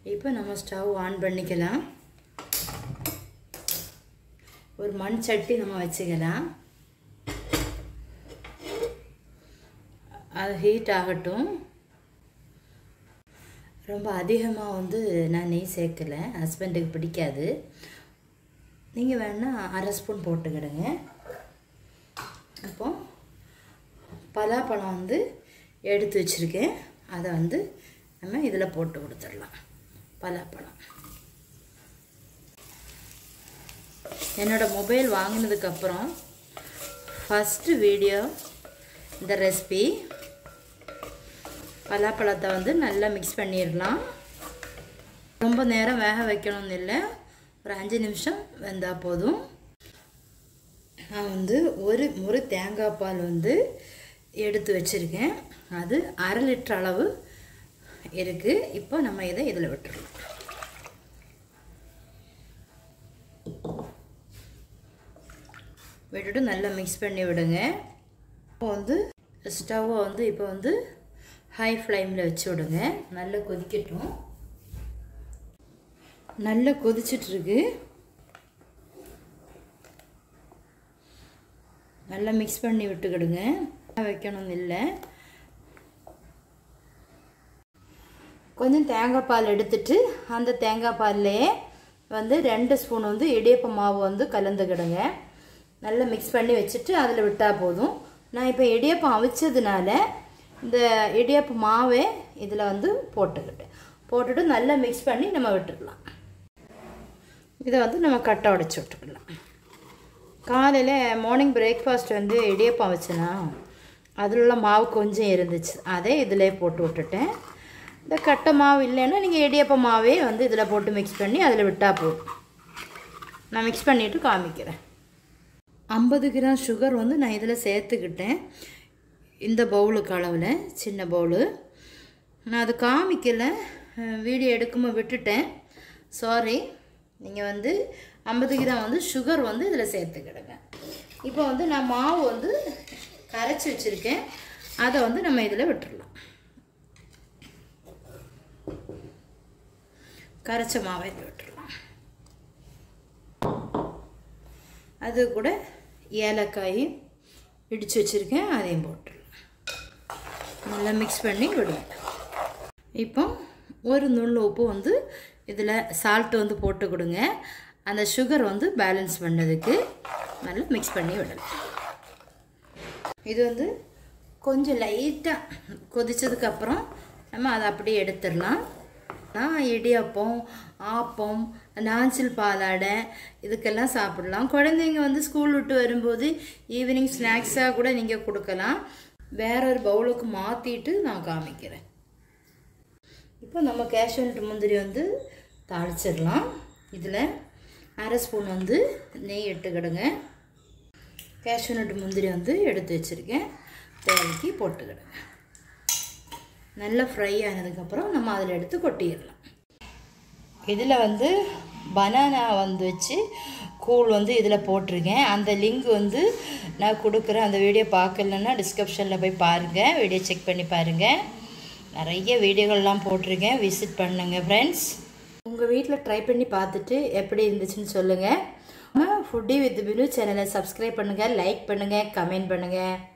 இப்போ நம்ம stove on பண்ணிக்கலாம் ஒரு மண் சட்டி நம்ம வச்சுக்கலாம் அது ஹீட் ஆகட்டும் ரொம்ப அதிகமாக வந்து நான் நெய் சேர்க்கலை ஹஸ்பண்டுக்கு பிடிக்காது நீங்கள் வேணால் அரை ஸ்பூன் போட்டுக்கிடுங்க அப்போ பலாப்பழம் வந்து எடுத்து வச்சுருக்கேன் அதை வந்து நம்ம இதில் போட்டு கொடுத்துடலாம் பலாப்பழம் என்னோடய மொபைல் வாங்கினதுக்கப்புறம் ஃபஸ்ட்டு வீடியோ இந்த ரெசிபி பலாப்பழத்தை வந்து நல்லா மிக்ஸ் பண்ணிடலாம் ரொம்ப நேரம் வேக வைக்கணும்னு இல்லை ஒரு அஞ்சு நிமிஷம் வெந்தால் போதும் நான் வந்து ஒரு ஒரு தேங்காய் பால் வந்து எடுத்து வச்சுருக்கேன் அது அரை லிட்டர் அளவு இருக்குது இப்போ நம்ம இதை இதில் விட்டுடலாம் விட்டுட்டு நல்லா மிக்ஸ் பண்ணி விடுங்க இப்போ வந்து ஸ்டவ்வை வந்து இப்போ வந்து ஹை ஃப்ளேமில் வச்சு விடுங்க நல்லா கொதிக்கட்டும் நல்லா கொதிச்சிட்ருக்கு நல்லா மிக்ஸ் பண்ணி விட்டுக்கிடுங்க வைக்கணும்னு இல்லை கொஞ்சம் தேங்காய் பால் எடுத்துட்டு அந்த தேங்காய் பால்லையே வந்து ரெண்டு ஸ்பூன் வந்து இடியப்ப மாவு வந்து கலந்துக்கிடுங்க நல்லா மிக்ஸ் பண்ணி வச்சுட்டு அதில் விட்டால் போதும் நான் இப்போ இடியப்பம் அவிச்சதுனால இந்த இடியப்ப மாவே இதில் வந்து போட்டுக்கிட்டேன் போட்டுட்டு நல்லா மிக்ஸ் பண்ணி நம்ம விட்டுடலாம் இதை வந்து நம்ம கட்டை உடச்சி விட்டுக்கலாம் காலையில் மார்னிங் பிரேக்ஃபாஸ்ட் வந்து இடியப்பம் வச்சேனா அதில் உள்ள மாவு கொஞ்சம் இருந்துச்சு அதே இதிலே போட்டு விட்டுட்டேன் இந்த கட்டை மாவு இல்லைன்னா நீங்கள் இடியப்ப மாவே வந்து இதில் போட்டு மிக்ஸ் பண்ணி அதில் விட்டால் போதும் நான் மிக்ஸ் பண்ணிவிட்டு காமிக்கிறேன் ஐம்பது கிராம் சுகர் வந்து நான் இதில் சேர்த்துக்கிட்டேன் இந்த பவுலுக்கு அளவில் சின்ன பவுலு நான் அது காமிக்கலை வீடியோ எடுக்கும்போது விட்டுட்டேன் சாரி நீங்கள் வந்து ஐம்பது கிராம் வந்து சுகர் வந்து இதில் சேர்த்துக்கிடுங்க இப்போ வந்து நான் மாவு வந்து கரைச்சி வச்சுருக்கேன் அதை வந்து நம்ம இதில் விட்டுடலாம் கரைச்ச மாவை இதில் விட்டுடலாம் அது கூட ஏலக்காய் இடித்து வச்சுருக்கேன் அதையும் போட்டுடலாம் நல்லா மிக்ஸ் பண்ணி விடுவேன் இப்போ ஒரு நுள் உப்பு வந்து இதில் சால்ட்டு வந்து போட்டு கொடுங்க அந்த சுகர் வந்து பேலன்ஸ் பண்ணதுக்கு நல்லா மிக்ஸ் பண்ணி விடலாம் இது வந்து கொஞ்சம் லைட்டாக கொதித்ததுக்கப்புறம் நம்ம அதை அப்படியே எடுத்துடலாம் நான் இடியப்பம் ஆப்பம் நாஞ்சில் பாலாடை இதுக்கெல்லாம் சாப்பிடலாம் குழந்தைங்க வந்து ஸ்கூல் விட்டு வரும்போது ஈவினிங் ஸ்நாக்ஸாக கூட நீங்கள் கொடுக்கலாம் வேற ஒரு பவுலுக்கு மாற்றிட்டு நான் காமிக்கிறேன் இப்போ நம்ம கேஷ்யூநட் முந்திரி வந்து தாளிச்சிடலாம் இதில் அரை ஸ்பூன் வந்து நெய் இட்டுக்கிடுங்க கேஷ்யூநட் முந்திரி வந்து எடுத்து வச்சுருக்கேன் தேவைக்கு போட்டுக்கிடுங்க நல்லா ஃப்ரை ஆனதுக்கப்புறம் நம்ம அதில் எடுத்து கொட்டிடலாம் இதில் வந்து பனானா வந்து வச்சு கூழ் வந்து இதில் போட்டிருக்கேன் அந்த லிங்க் வந்து நான் கொடுக்குறேன் அந்த வீடியோ பார்க்கலன்னா டிஸ்கிரிப்ஷனில் போய் பாருங்கள் வீடியோ செக் பண்ணி பாருங்கள் நிறைய வீடியோகள்லாம் போட்டிருக்கேன் விசிட் பண்ணுங்கள் ஃப்ரெண்ட்ஸ் உங்கள் வீட்டில் ட்ரை பண்ணி பார்த்துட்டு எப்படி இருந்துச்சுன்னு சொல்லுங்கள் ஃபுட்டி வித் பினு சேனலை சப்ஸ்கிரைப் பண்ணுங்கள் லைக் பண்ணுங்கள் கமெண்ட் பண்ணுங்கள்